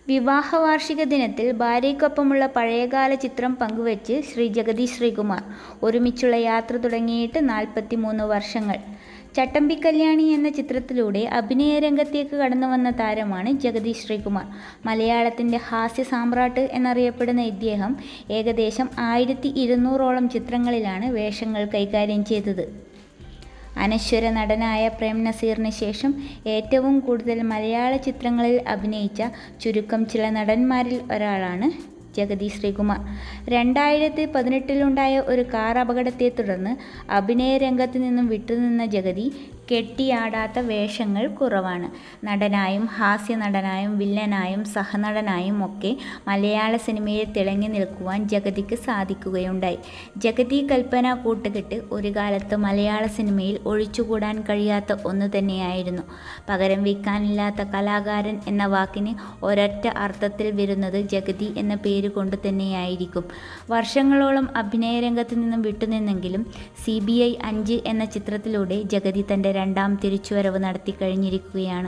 വിവാഹ വാർഷിക ദിനത്തിൽ ഭാര്യയ്ക്കൊപ്പമുള്ള പഴയകാല ചിത്രം പങ്കുവച്ച് ശ്രീ ജഗതി ശ്രീകുമാർ ഒരുമിച്ചുള്ള യാത്ര തുടങ്ങിയിട്ട് നാൽപ്പത്തിമൂന്ന് വർഷങ്ങൾ ചട്ടമ്പി കല്യാണി എന്ന ചിത്രത്തിലൂടെ അഭിനയ രംഗത്തേക്ക് കടന്നുവന്ന താരമാണ് ജഗതി ശ്രീകുമാർ മലയാളത്തിൻ്റെ ഹാസ്യ സാമ്രാട്ട് എന്നറിയപ്പെടുന്ന ഇദ്ദേഹം ഏകദേശം ആയിരത്തി ഇരുന്നൂറോളം ചിത്രങ്ങളിലാണ് വേഷങ്ങൾ കൈകാര്യം ചെയ്തത് അനശ്വര നടനായ പ്രേം നസീറിന് ശേഷം ഏറ്റവും കൂടുതൽ മലയാള ചിത്രങ്ങളിൽ അഭിനയിച്ച ചുരുക്കം ചില നടന്മാരിൽ ഒരാളാണ് ജഗതി ശ്രീകുമാർ രണ്ടായിരത്തി പതിനെട്ടിലുണ്ടായ ഒരു കാർ അപകടത്തെ തുടർന്ന് അഭിനയ രംഗത്ത് നിന്നും വിട്ടുനിന്ന ജഗതി കെട്ടിയാടാത്ത വേഷങ്ങൾ കുറവാണ് നടനായും ഹാസ്യ നടനായും വില്ലനായും സഹനടനായും ഒക്കെ മലയാള സിനിമയിൽ തിളങ്ങി നിൽക്കുവാൻ ജഗതിക്ക് സാധിക്കുകയുണ്ടായി ജഗതി കൽപ്പന കൂട്ടുകെട്ട് ഒരു കാലത്ത് മലയാള സിനിമയിൽ ഒഴിച്ചുകൂടാൻ കഴിയാത്ത ഒന്ന് തന്നെയായിരുന്നു പകരം വയ്ക്കാനില്ലാത്ത കലാകാരൻ എന്ന വാക്കിന് ഒരൊറ്റ അർത്ഥത്തിൽ വരുന്നത് ജഗതി എന്ന പേര് കൊണ്ട് തന്നെയായിരിക്കും വർഷങ്ങളോളം അഭിനയ രംഗത്ത് നിന്നും വിട്ടുനിന്നെങ്കിലും സി ബി ഐ അഞ്ച് എന്ന ചിത്രത്തിലൂടെ ജഗതി തൻ്റെ രണ്ടാം തിരിച്ചുവരവ് നടത്തി കഴിഞ്ഞിരിക്കുകയാണ്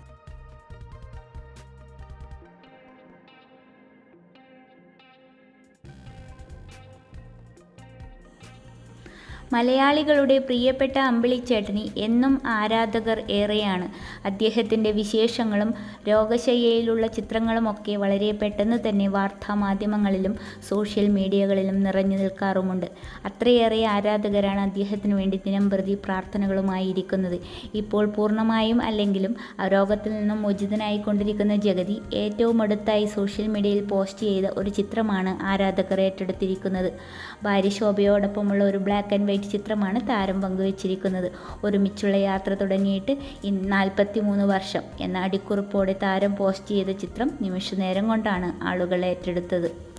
മലയാളികളുടെ പ്രിയപ്പെട്ട അമ്പിളിച്ചേട്ടന് എന്നും ആരാധകർ ഏറെയാണ് അദ്ദേഹത്തിൻ്റെ വിശേഷങ്ങളും രോഗശയ്യയിലുള്ള ചിത്രങ്ങളുമൊക്കെ വളരെ പെട്ടെന്ന് തന്നെ വാർത്താമാധ്യമങ്ങളിലും സോഷ്യൽ മീഡിയകളിലും നിറഞ്ഞു നിൽക്കാറുമുണ്ട് അത്രയേറെ ആരാധകരാണ് അദ്ദേഹത്തിന് വേണ്ടി ദിനംപ്രതി പ്രാർത്ഥനകളുമായി ഇരിക്കുന്നത് ഇപ്പോൾ പൂർണ്ണമായും അല്ലെങ്കിലും ആ രോഗത്തിൽ നിന്നും മോചിതനായിക്കൊണ്ടിരിക്കുന്ന ജഗതി ഏറ്റവും അടുത്തായി സോഷ്യൽ മീഡിയയിൽ പോസ്റ്റ് ചെയ്ത ഒരു ചിത്രമാണ് ആരാധകർ ഏറ്റെടുത്തിരിക്കുന്നത് ഭാര്യ ശോഭയോടൊപ്പമുള്ള ഒരു ബ്ലാക്ക് ആൻഡ് വൈറ്റ് ചിത്രമാണ് താരം പങ്കുവച്ചിരിക്കുന്നത് ഒരുമിച്ചുള്ള യാത്ര തുടങ്ങിയിട്ട് നാൽപ്പത്തി മൂന്ന് വർഷം എന്ന അടിക്കുറിപ്പോടെ താരം പോസ്റ്റ് ചെയ്ത ചിത്രം നിമിഷനേരം കൊണ്ടാണ് ആളുകൾ ഏറ്റെടുത്തത്